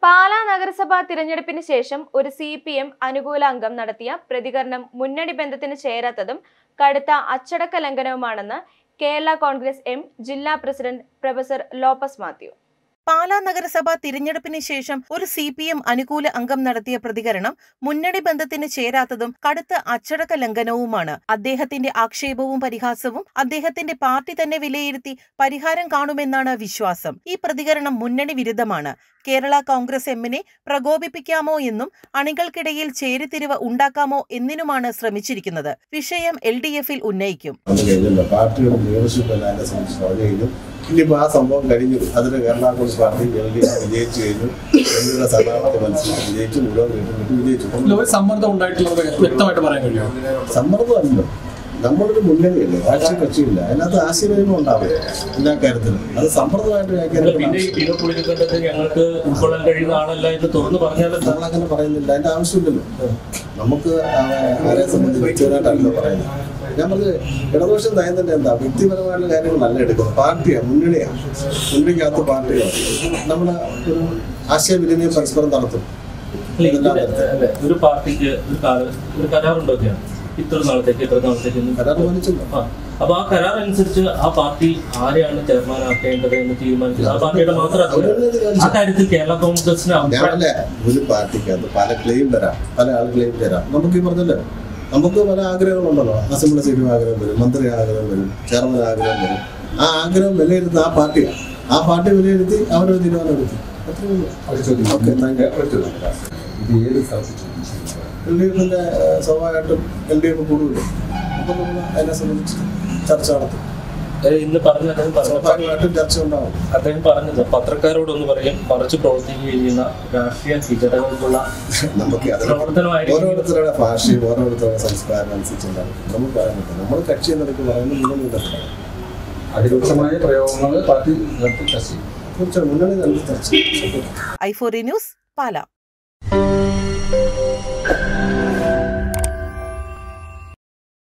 പാലാ നഗരസഭാ തിരഞ്ഞെടുപ്പിന് ശേഷം ഒരു സി പി എം അനുകൂല അംഗം നടത്തിയ പ്രതികരണം മുന്നണി ബന്ധത്തിന് ചേരാത്തതും കടുത്ത അച്ചടക്ക ലംഘനവുമാണെന്ന് കേരള കോൺഗ്രസ് എം ജില്ലാ പ്രസിഡന്റ് പ്രൊഫസർ ലോപ്പസ് മാത്യു പാലാ നഗരസഭ തിരഞ്ഞെടുപ്പിന് ശേഷം ഒരു സി പി എം അനുകൂല അംഗം നടത്തിയ പ്രതികരണം മുന്നണി ബന്ധത്തിന് ചേരാത്തതും കടുത്ത അച്ചടക്ക ലംഘനവുമാണ് അദ്ദേഹത്തിന്റെ ആക്ഷേപവും പരിഹാസവും അദ്ദേഹത്തിന്റെ പാർട്ടി തന്നെ വിലയിരുത്തി പരിഹാരം കാണുമെന്നാണ് വിശ്വാസം ഈ പ്രതികരണം മുന്നണി വിരുദ്ധമാണ് കേരള കോൺഗ്രസ് എമ്മിനെ പ്രകോപിപ്പിക്കാമോ എന്നും അണികൾക്കിടയിൽ ചേരിതിരിവ് ഉണ്ടാക്കാമോ എന്നിനുമാണ് ശ്രമിച്ചിരിക്കുന്നത് വിഷയം എൽ ഡി എഫിൽ ഉന്നയിക്കും അത് കഴിഞ്ഞല്ലോ പാർട്ടിയുടെ ലീഡർഷിപ്പ് എന്നെ സംബന്ധിച്ച് പറഞ്ഞു കഴിഞ്ഞു ഇനിയിപ്പോൾ ആ സംഭവം കഴിഞ്ഞു അതിന് Kerala Congress party L D F വിജയിച്ചു കഴിഞ്ഞു എല്ലിയുടെ സ്ഥാനാർത്ഥി മത്സരിച്ച് വിജയിച്ചു മുഴുവൻ വീട്ടിൽ വിജയിച്ചു ഇതിൽ ഒരു സമ്മർദ്ദം ഉണ്ടായിട്ടുള്ളത് വ്യക്തമായിട്ട് പറയാൻ കഴിയുമോ സമ്മർദ്ദമല്ലോ നമ്മളൊരു മുന്നണിയല്ലേ രാഷ്ട്രീയ കക്ഷിയില്ല അതിനകത്ത് ആശയവിനിമയം ഉണ്ടാവും എല്ലാ കാര്യത്തിലും അത് സമ്മർദ്ദമായിട്ട് അല്ല, വ്യാഖ്യാനിക്കണം പിന്നെ ഈ പീനോ പുള്ളിക്കണ്ടത് ഞങ്ങൾക്ക് ഉൾക്കൊള്ളാൻ കഴിയുന്ന ആളല്ല എന്ന് തുറന്നു പറഞ്ഞാൽ എന്താ? നമ്മളങ്ങനെ പറയുന്നില്ല അതിന്റെ ആവശ്യമില്ലല്ലോ നമുക്ക് ആ- ആരെ സംബന്ധിച്ച് വ്യക്തിപരമായിട്ടല്ല പറയുന്നത് ഞാൻ പറഞ്ഞത് ഇടതുപക്ഷം നയത്തിന്റെ എന്താ വ്യക്തിപരമായിട്ടുള്ള കാര്യങ്ങളല്ല എടുക്കുന്നത് പാർട്ടിയാണ് മുന്നണിയാണ് മുന്നണിക്കകത്ത് പാർട്ടിയാണ് നമ്മൾ ഒരു ആശയവിനിമയം പരസ്പരം നടത്തും അല്ല, ഇതെല്ലാം ഇതില് അല്ല, ഒരു പാർട്ടിക്ക് ഒരു കാല ഒരു കരാറുണ്ടൊക്കെയാണ് ഇത്ര നാളത്തേക്ക് ഇത്ര നാളത്തേക്ക് എന്ന്. കരാർ പാലിച്ചല്ലോ ആ. അപ്പൊ ആ കരാർ അനുസരിച്ച് ആ പാർട്ടി ആരെയാണ് ചെയർമാനാക്കേണ്ടത് എന്ന് തീരുമാനിച്ചത് ആ പാർട്ടിയുടെ മാത്രം അധികാരം. ആ കാര്യത്തിൽ കേരള കോൺഗ്രസിന് അഭിപ്രായം ഞാനല്ലേ ഒരു പാർട്ടിക്കകത്ത് പല ക്ലെയിം വരാം പല ആൾ ക്ലെയിം തരാം നമുക്ക് ഈ പറഞ്ഞല്ലോ നമുക്ക് പല ആഗ്രഹങ്ങളുണ്ടല്ലോ അസംബ്ലി സീറ്റും ആഗ്രഹം വരും മന്ത്രി ആഗ്രഹം വരും ചെയർമാൻ ആഗ്രഹം വരും ആ ആഗ്രഹം വിലയിരുത്തുന്ന ആ പാർട്ടിയാണ് ആ പാർട്ടി വിലയിരുത്തി അവരൊരു തീരുമാനം എടുത്തു അത്രേ ഉള്ളൂ okay thank you L D എഫിന്റെ സ്വാഭാവികമായിട്ടും എൽ ഡി എഫ് കൂടുതലും അപ്പം നമ്മൾ അതിനെ സംബന്ധിച്ച് ചർച്ച നടത്തും ഏ, ഇന്ന് പറഞ്ഞ അദ്ദേഹം പറഞ്ഞ സ്വാഭാവികമായിട്ടും ചർച്ച ഉണ്ടാവും അദ്ദേഹം പറഞ്ഞത് പത്രക്കാരോടൊന്ന് പറയും മറിച്ച് പ്രവർത്തിക്കുകയും ചെയ്യുന്ന രാഷ്ട്രീയ വിഘടനങ്ങൾക്കുള്ള നമുക്ക് അതിനെ പ്രവർത്തനമായിരിക്കും ഓരോരുത്തരുടെ ഭാഷയും ഓരോരുത്തരുടെ സംസ്കാരം അനുസരിച്ചുണ്ടാകും നമുക്ക് പറയാൻ പറ്റില്ല നമ്മൾ കക്ഷി എന്നൊക്കെ പറയുന്നത് മുന്നണി തരത്തിലാണ് അതിരൂക്ഷമായ പ്രയോഗങ്ങൾ പാർട്ടി നിർത്തി ചർച്ച ചെയ്യും തീർച്ചയായും മുന്നണി തന്നെ ചർച്ച ചെയ്യും ഐ ഫോറി ന്യൂസ് പാല